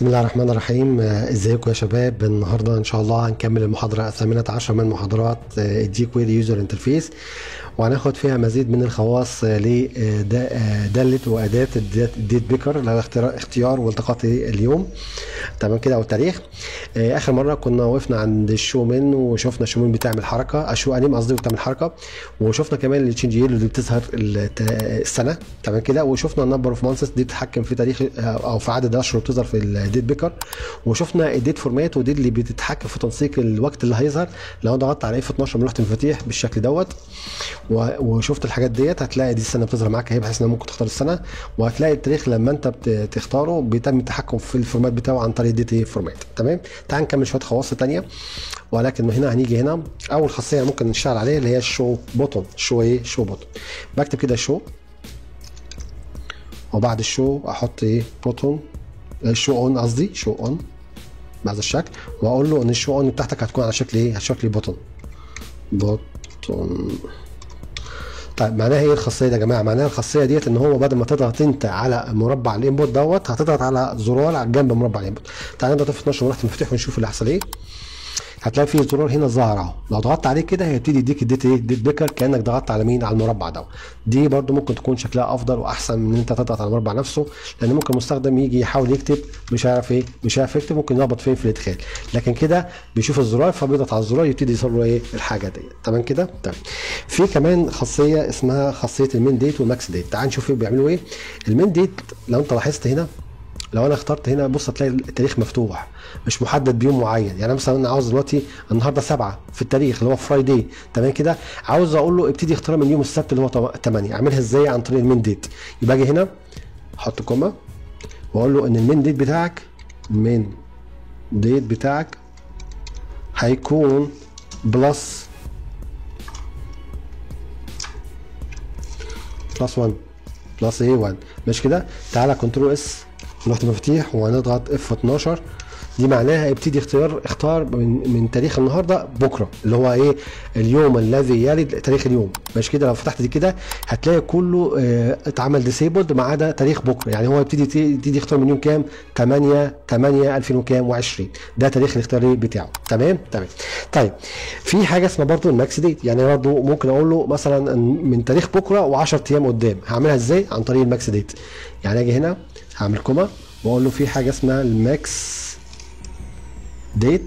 بسم الله الرحمن الرحيم آه، ازيكم يا شباب النهارده ان شاء الله هنكمل المحاضره الثامنة عشر من محاضرات الدي كويري يوزر انترفيس وهناخد فيها مزيد من الخواص لدالة وأداة الديت بيكر اللي هو اختيار- اختيار والتقاط اليوم تمام كده أو التاريخ آه، آخر مرة كنا وقفنا عند الشو من وشفنا الشو من بتعمل حركة الشو أنيم قصدي وبتعمل حركة وشفنا كمان التشينج يلو اللي بتظهر الت- السنة تمام كده وشفنا النمبر اوف مانثس دي بتتحكم في تاريخ آه، أو في عدد الأشهر اللي بتظهر في الديت بيكر وشفنا الديت فورمات ودي اللي بتتحكم في تنسيق الوقت اللي هيظهر لو ضغطت على اف 12 من لوحه المفاتيح بالشكل دوت و- وشفت الحاجات ديت هتلاقي دي السنه بتظهر معاك اهي بحيث انك ممكن تختار السنه وهتلاقي التاريخ لما انت بت- تختاره بيتم التحكم في الفورمات بتاعه عن طريق ديت ايه فورمات تمام تعال نكمل شويه خواص تانية ولكن هنا هنيجي هنا اول خاصيه ممكن نشتغل عليها اللي هي الشو بوتون شو ايه شو بوتون بكتب كده شو وبعد الشو احط ايه بوتون شو اون قصدي شو اون بهذا الشكل واقول له ان الشو اون بتاعتك هتكون على شكل ايه على شكل بوتون بوتون طيب معناها ايه الخاصيه دي يا جماعه معناها الخاصيه ديت ان هو بدل ما تضغط انت على مربع الانبوت دوت هتضغط على زرار على جنب مربع الانبوت تعالى نضغط في 12 ونحط المفتاح ونشوف اللي هيحصل ايه هتلاقي في زرار هنا ظاهر اهو لو ضغطت عليه كده هيبتدي يديك الديت ايه ديت بيكر كانك ضغطت على مين على المربع ده دي برده ممكن تكون شكلها افضل واحسن من ان انت تضغط على المربع نفسه لان ممكن المستخدم يجي يحاول يكتب مش عارف ايه مش عارف يكتب ممكن يلخبط فين في الادخال لكن كده بيشوف الزرار فبيضغط على الزرار يبتدي يظهر له ايه الحاجه دي تمام كده تمام في كمان خاصيه اسمها خاصيه المين ديت والماكس ديت تعال نشوف ايه بيعملوا ايه المين ديت لو انت لاحظت هنا لو انا اخترت هنا بص هتلاقي التاريخ مفتوح مش محدد بيوم معين يعني مثلا انا عاوز دلوقتي النهارده سبعة في التاريخ اللي هو فرايداي تمام كده عاوز اقول له ابتدي اختار من يوم السبت اللي هو 8 اعملها ازاي عن طريق المين ديت يبقى اجي هنا احط كوما واقول له ان المين ديت بتاعك المين ديت بتاعك هيكون بلس بلس 1 بلس ايه 1 مش كده تعالى كنترول اس نروح المفاتيح وهنضغط اف 12 دي معناها ابتدي اختيار اختار من, من تاريخ النهارده بكره اللي هو ايه اليوم الذي يلي تاريخ اليوم مش كده لو فتحت دي كده هتلاقي كله اه اتعمل ديسيبلد ما عدا تاريخ بكره يعني هو يبتدي يبتدي يختار من يوم كام 8 8 2000 وكام و20 ده تاريخ الاختيار بتاعه تمام تمام طيب في حاجه اسمها برضو الماكس ديت يعني برضو ممكن اقول له مثلا من تاريخ بكره و10 ايام قدام هعملها ازاي عن طريق الماكس ديت يعني اجي هنا هعمل كوما واقول له في حاجه اسمها الماكس ديت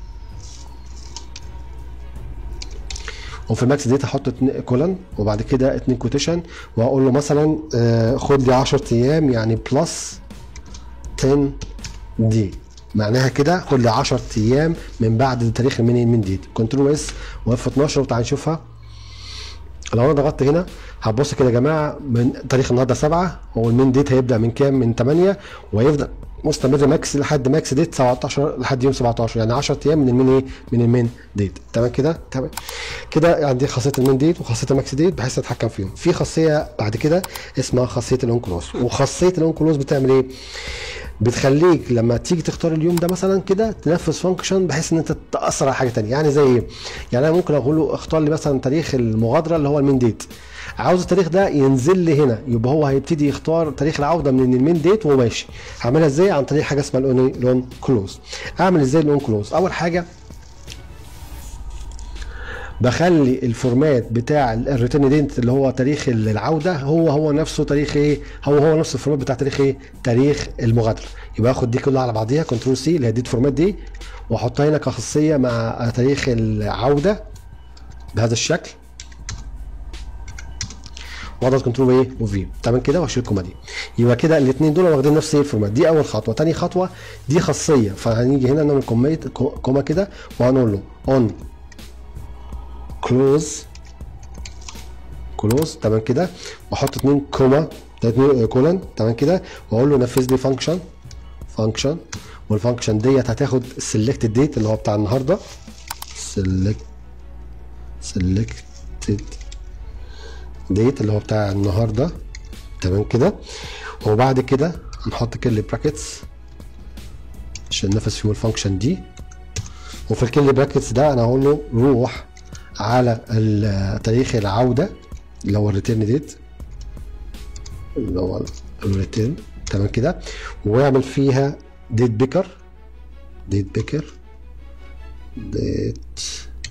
وفي الماكس ديت هحط اتنين كولن وبعد كده اتنين كوتيشن واقول له مثلا آه خد لي 10 ايام يعني بلس 10 دي معناها كده خد لي 10 ايام من بعد تاريخ المين من ديت كنترول اس واف 12 وتعالى نشوفها لو انا ضغطت هنا هتبص كده يا جماعه من تاريخ النهارده 7 هو المين ديت هيبدا من كام؟ من 8 ويفضل مستمر ماكس لحد ماكس ديت 17 لحد يوم 17 يعني 10 ايام من المين ايه؟ من المين ديت تمام كده؟ تمام كده عندي خاصيه المين ديت وخاصيه الماكس ديت بحيث اتحكم فيهم في خاصيه بعد كده اسمها خاصيه الاون كلوز وخاصيه الاون كلوز بتعمل ايه؟ بتخليك لما تيجي تختار اليوم ده مثلا كده تنفذ فانكشن بحيث ان انت تاثر على حاجه تانية يعني زي ايه؟ يعني انا ممكن اقول له اختار لي مثلا تاريخ المغادره اللي هو المين ديت عاوز التاريخ ده ينزل لي هنا يبقى هو هيبتدي يختار تاريخ العوده من المين ديت وهو ماشي هعملها ازاي عن طريق حاجه اسمها الاون لون كلوز اعمل ازاي الاون كلوز اول حاجه بخلي الفورمات بتاع الريتيرن ديت اللي هو تاريخ العوده هو هو نفسه تاريخ ايه هو هو نفس الفورمات بتاع تاريخ ايه تاريخ المغادره يبقى اخد دي كلها على بعضيها كنترول سي اللي هي ديت فورمات دي واحطها هنا كخاصيه مع تاريخ العوده بهذا الشكل واضغط كنترول ايه وفي تمام كده واشيل الكومه دي يبقى كده الاثنين دول واخدين نفس الفورمات دي اول خطوه تاني خطوه دي خاصيه فهنيجي هنا نعمل كوميت كوما كده وهنقول له اون كلوز كلوز تمام كده واحط اتنين كوما اتنين كولن تمام كده واقول له نفذ لي فانكشن فانكشن والفانكشن ديت هتاخد السلكت ديت اللي هو بتاع النهارده سلكت سلكتد ديت اللي هو بتاع النهارده تمام كده وبعد كده هنحط كل براكتس عشان ننفذ فيه الفانكشن دي وفي الكل براكتس ده انا هقول له روح على تاريخ العوده اللي هو الريتيرن ديت اللي هو الريتيرن تمام كده واعمل فيها ديت بيكر ديت بيكر ديت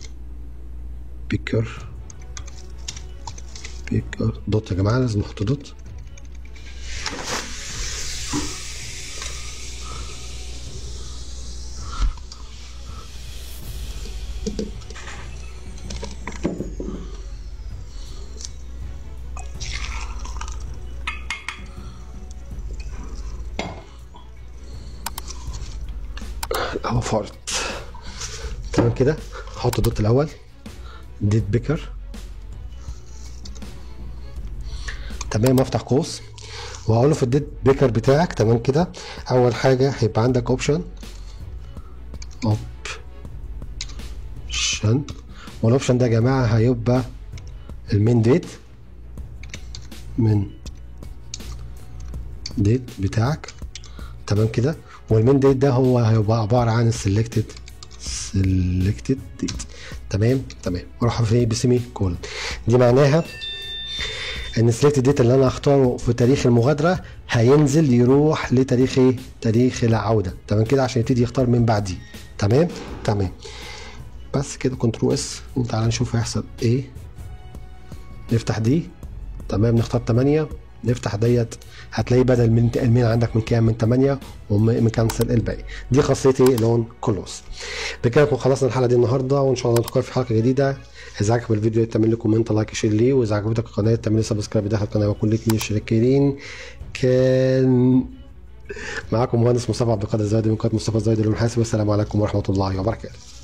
بيكر بيكر دوت يا جماعه لازم نحط دوت اهو فارت تمام كده هحط الدوت الاول ديت بيكر تمام افتح قوس وهقول له في الديت بيكر بتاعك تمام كده اول حاجه هيبقى عندك اوبشن اوبشن والاوبشن ده يا جماعه هيبقى المين ديت من ديت بتاعك تمام كده والمين ديت ده هو هيبقى عباره عن السلكتد سلكتد ديت تمام تمام واروح في بسيمي كولن دي معناها ان السلكت ديت اللي انا هختاره في تاريخ المغادره هينزل يروح لتاريخ ايه؟ تاريخ العوده تمام كده عشان يبتدي يختار من بعديه تمام تمام بس كده كنترول اس وتعالى نشوف هيحصل ايه نفتح دي تمام نختار 8 نفتح ديت هتلاقي بدل من المين عندك من كام من 8 ومكنسل الباقي دي خاصيه ايه لون كلوز بكده نكون خلصنا الحلقه دي النهارده وان شاء الله نتقابل في حلقه جديده اذا عجبك الفيديو تعمل لي كومنت لايك شير ليه واذا عجبتك القناه تعمل لي سبسكرايب داخل القناه وكل لك من الشاكرين كان معاكم مهندس مصطفى عبد القادر الزايد من قناه مصطفى الزايد للمحاسب والسلام عليكم ورحمه الله وبركاته